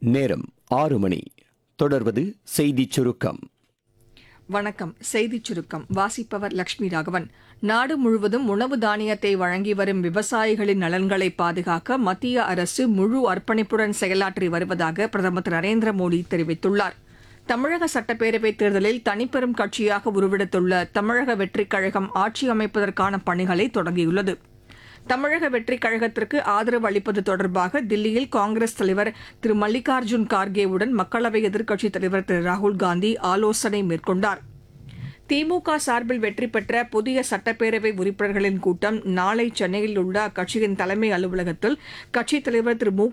நேரம் ஆறு மணி தொடர்வது செய்திச் சுருக்கம் வணக்கம் செய்திச் சுருக்கம் வாசிப்பவர் லட்சுமி ராகவன் நாடு முழுவதும் உணவு தானியத்தை வழங்கி வரும் விவசாயிகளின் நலன்களை பாதுகாக்க மத்திய அரசு முழு அர்ப்பணிப்புடன் செயலாற்றி வருவதாக பிரதமர் திரு நரேந்திர மோடி தெரிவித்துள்ளார் தமிழக சட்டப்பேரவைத் தேர்தலில் தனிப்பெரும் கட்சியாக உருவெடுத்துள்ள தமிழக வெற்றிக் கழகம் ஆட்சி அமைப்பதற்கான பணிகளை தொடங்கியுள்ளது தமிழக வெற்றிக் கழகத்திற்கு ஆதரவு அளிப்பது தொடர்பாக தில்லியில் காங்கிரஸ் தலைவர் திரு மல்லிகார்ஜுன் கார்கேவுடன் மக்களவை எதிர்க்கட்சித் தலைவர் திரு ராகுல் காந்தி ஆலோசனை மேற்கொண்டார் திமுக சார்பில் வெற்றி பெற்ற புதிய சட்டப்பேரவை உறுப்பினர்களின் கூட்டம் நாளை சென்னையில் உள்ள அக்கட்சியின் தலைமை அலுவலகத்தில் கட்சித் தலைவர் திரு மு